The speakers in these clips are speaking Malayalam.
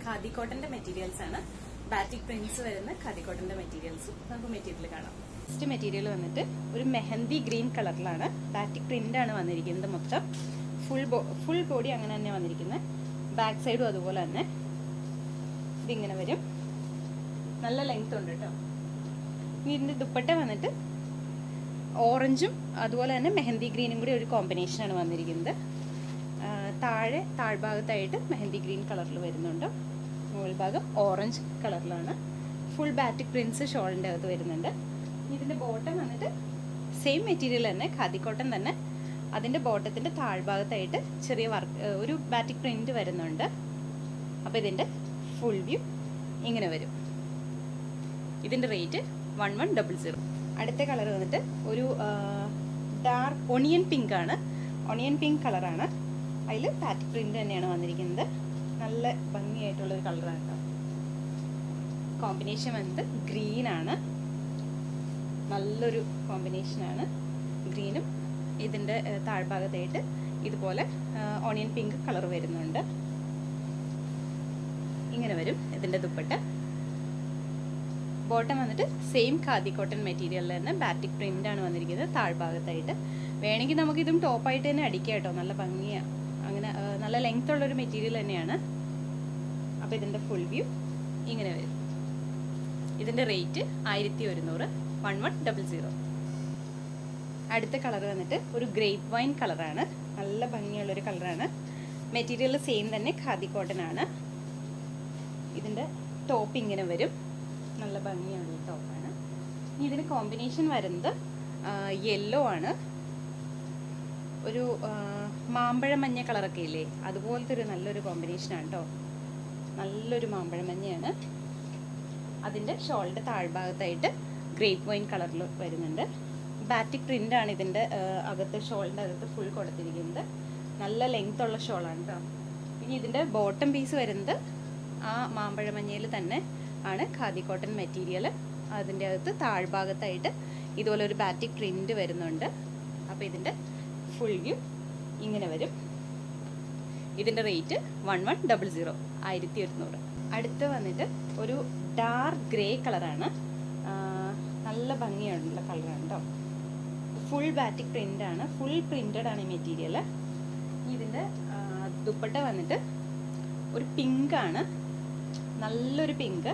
ഖാദി കോട്ടന്റെ മെറ്റീരിയൽസ് ആണ് ബാറ്റിക് പ്രിന്റ്സ് വരുന്ന ഖാദി കോട്ടന്റെ മെറ്റീരിയൽസ് നമുക്ക് മെറ്റീരിയൽ കാണാം ഫസ്റ്റ് മെറ്റീരിയൽ വന്നിട്ട് ഒരു മെഹന്തി ഗ്രീൻ കളറിലാണ് ബാറ്റിക് പ്രിന്റ് ആണ് വന്നിരിക്കുന്നത് മൊത്തം ഫുൾ ഫുൾ ബോഡി അങ്ങനെ തന്നെ വന്നിരിക്കുന്നത് ബാക്ക് സൈഡും അതുപോലെ തന്നെ ഇതിങ്ങനെ വരും നല്ല ലെങ്ത് ഉണ്ട് കേട്ടോ ഇനി ഇതിന്റെ ദുപ്പട്ട വന്നിട്ട് ഓറഞ്ചും അതുപോലെ തന്നെ മെഹന്തി ഗ്രീനും കൂടി ഒരു കോമ്പിനേഷനാണ് വന്നിരിക്കുന്നത് ആ, താഴെ താഴ്ഭാഗത്തായിട്ട് മെഹന്തി ഗ്രീൻ കളറിൽ വരുന്നുണ്ട് മുകൾ ഭാഗം ഓറഞ്ച് കളറിലാണ് ഫുൾ ബാറ്റിക് പ്രിൻസ് ഷോളിൻ്റെ അകത്ത് വരുന്നുണ്ട് ഇതിൻ്റെ ബോട്ടം വന്നിട്ട് സെയിം മെറ്റീരിയൽ തന്നെ ഖാദി കോട്ടൺ തന്നെ അതിൻ്റെ ബോട്ടത്തിൻ്റെ താഴ്ഭാഗത്തായിട്ട് ചെറിയ വർക്ക് ഒരു ബാറ്റിക് പ്രിന്റ് വരുന്നുണ്ട് അപ്പോൾ ഇതിൻ്റെ ഫുൾ വ്യൂ ഇങ്ങനെ വരും ഇതിൻ്റെ rate one one double zero അടുത്ത കളർ വന്നിട്ട് ഒരു ഡാർക്ക് ഒണിയൻ പിങ്ക് ആണ് ഒണിയൻ പിങ്ക് കളറാണ് അതിൽ പാറ്റ് പ്രിന്റ് തന്നെയാണ് വന്നിരിക്കുന്നത് നല്ല ഭംഗിയായിട്ടുള്ള ഒരു കളറാണ് കേട്ടോ കോമ്പിനേഷൻ വന്നിട്ട് ഗ്രീൻ ആണ് നല്ലൊരു കോമ്പിനേഷനാണ് ഗ്രീനും ഇതിൻ്റെ ഏഹ്, താഴ്ഭാഗത്തായിട്ട് ഇതുപോലെ ഓണിയൻ പിങ്ക് കളർ വരുന്നുണ്ട് ഇങ്ങനെ വരും ഇതിൻ്റെ ദുപ്പട്ട ബോട്ടം വന്നിട്ട് സെയിം ഖാദി കോട്ടൺ മെറ്റീരിയലിൽ തന്നെ ബാറ്റിക് പ്രിന്റ് ആണ് വന്നിരിക്കുന്നത് താഴ്ഭാഗത്തായിട്ട് വേണമെങ്കിൽ നമുക്ക് ഇതും ടോപ്പായിട്ട് തന്നെ അടിക്കാം കേട്ടോ നല്ല ഭംഗിയാണ് അങ്ങനെ ആ, നല്ല ലെങ്ത് ഉള്ള ഒരു മെറ്റീരിയൽ തന്നെയാണ് അപ്പോൾ ഇതിൻ്റെ ഫുൾ വ്യൂ ഇങ്ങനെ വരും ഇതിൻ്റെ റേറ്റ് ആയിരത്തി ഒരുന്നൂറ് വൺ വൺ ഡബിൾ സീറോ അടുത്ത കളർ വന്നിട്ട് ഒരു ഗ്രേപ്പ് വൈൻ കളറാണ് നല്ല ഭംഗിയുള്ളൊരു കളറാണ് മെറ്റീരിയൽ സെയിം തന്നെ ഖാദി കോട്ടൺ ആണ് ഇതിൻ്റെ ടോപ്പ് ഇങ്ങനെ വരും നല്ല ഭംഗിയുള്ള ടോപ്പാണ് ഇനി ഇതിന് കോമ്പിനേഷൻ വരുന്നത് യെല്ലോ ആണ് ഒരു ആ, മാമ്പഴ മഞ്ഞ കളറൊക്കെ ഇല്ലേ അതുപോലത്തെ ഒരു നല്ലൊരു കോമ്പിനേഷനാണ് കേട്ടോ നല്ലൊരു മാമ്പഴ മഞ്ഞയാണ് അതിൻ്റെ ഷോളിൻ്റെ താഴ്ഭാഗത്തായിട്ട് ഗ്രേപ്പ് വൈൻ കളറിൽ വരുന്നുണ്ട് ബാറ്റിക് പ്രിൻ്റ് ആണ് ഇതിൻ്റെ ആ, അകത്ത് ഷോളിൻ്റെ അകത്ത് ഫുൾ കൊടുത്തിരിക്കുന്നത് നല്ല ലെങ്ത് ഉള്ള ഷോളാണ് കേട്ടോ ഇനി ഇതിൻ്റെ ബോട്ടം പീസ് വരുന്നത് ആ മാമ്പഴ മഞ്ഞയിൽ തന്നെ ആണ് ഖാദി കോട്ടൺ മെറ്റീരിയൽ അതിൻ്റെ അകത്ത് താഴ്ഭാഗത്തായിട്ട് ഇതുപോലെ ഒരു ബാറ്റിക് പ്രിൻ്റ് വരുന്നുണ്ട് അപ്പോൾ ഇതിൻ്റെ ഫുൾ വ്യൂ ഇങ്ങനെ വരും ഇതിൻ്റെ rate one one double zero ആയിരത്തി ഒരുന്നൂറ് അടുത്ത് വന്നിട്ട് ഒരു ഡാർക്ക് ഗ്രേ കളറാണ് നല്ല ഭംഗിയുള്ള കളറാണ് കേട്ടോ ഫുൾ ബാറ്റിക് പ്രിൻ്റ് ആണ് ഫുൾ പ്രിൻറ്റഡ് ആണ് ഈ മെറ്റീരിയൽ ഇതിൻ്റെ ആ, ദുപ്പട്ട വന്നിട്ട് ഒരു പിങ്ക് ആണ് നല്ലൊരു പിങ്ക്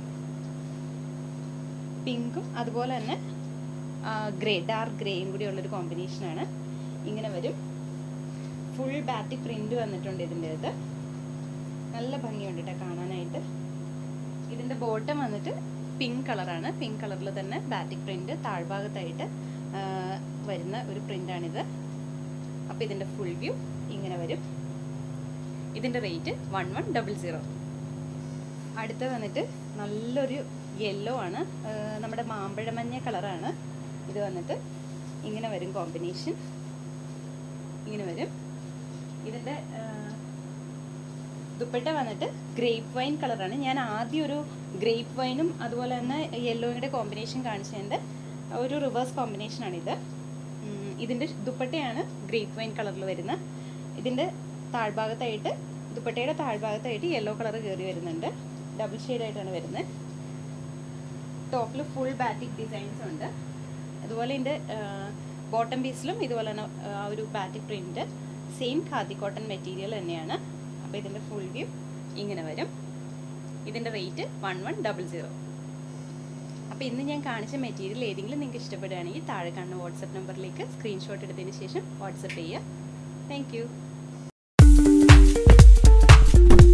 പിങ്കും അതുപോലെ തന്നെ ഗ്രേ ഡാർക്ക് ഗ്രേയും കൂടി ഉള്ളൊരു കോമ്പിനേഷനാണ് ഇങ്ങനെ വരും ഫുൾ ബാറ്റിക് പ്രിന്റ് വന്നിട്ടുണ്ട് ഇതിൻ്റെ അത് നല്ല ഭംഗിയുണ്ട് കേട്ടോ കാണാനായിട്ട് ഇതിൻ്റെ ബോട്ടം വന്നിട്ട് പിങ്ക് കളറാണ് പിങ്ക് കളറിൽ തന്നെ ബാറ്റിക് പ്രിന്റ് താഴ്ഭാഗത്തായിട്ട് ആ, വരുന്ന ഒരു പ്രിൻ്റാണിത് അപ്പോൾ ഇതിൻ്റെ ഫുൾ വ്യൂ ഇങ്ങനെ വരും ഇതിൻ്റെ rate one one double zero അടുത്ത് വന്നിട്ട് നല്ലൊരു യെല്ലോ ആണ് ആ, നമ്മുടെ മാമ്പഴമഞ്ഞ കളറാണ് ഇത് വന്നിട്ട് ഇങ്ങനെ വരും കോമ്പിനേഷൻ ഇങ്ങനെ വരും ഇതിൻ്റെ ആ, ദുപ്പട്ട വന്നിട്ട് ഗ്രേപ്പ് വൈൻ കളറാണ് ഞാൻ ആദ്യം ഒരു ഗ്രേപ്പ് വൈനും അതുപോലെ തന്നെ യെല്ലോയുടെ കോമ്പിനേഷൻ കാണിച്ചതിൻ്റെ ഒരു റിവേഴ്സ് കോമ്പിനേഷനാണിത് ഉം, ഇതിൻ്റെ ദുപ്പട്ടയാണ് ഗ്രേപ്പ് വൈൻ കളറിൽ വരുന്ന ഇതിൻ്റെ താഴ്ഭാഗത്തായിട്ട് ദുപ്പട്ടയുടെ താഴ്ഭാഗത്തായിട്ട് യെല്ലോ കളർ കയറി വരുന്നുണ്ട് ഡബിൾ ആയിട്ടാണ് വരുന്നത് ടോപ്പിൽ ഫുൾ ബാറ്റിക് ഡിസൈൻസ് ഉണ്ട് അതുപോലെ ഇതിൻ്റെ ബോട്ടം പീസിലും ഇതുപോലെ തന്നെ ആ ഒരു batik print same khadi cotton material തന്നെയാണ് അപ്പോൾ ഇതിൻ്റെ ഫുൾ വ്യൂ ഇങ്ങനെ വരും ഇതിൻ്റെ rate one one double zero അപ്പോൾ ഇന്ന് ഞാൻ കാണിച്ച മെറ്റീരിയൽ ഏതെങ്കിലും നിങ്ങൾക്ക് ഇഷ്ടപ്പെടുകയാണെങ്കിൽ താഴെ കാണുന്ന വാട്സപ്പ് നമ്പറിലേക്ക് സ്ക്രീൻഷോട്ട് എടുത്തതിന് ശേഷം വാട്സപ്പ് ചെയ്യുക താങ്ക്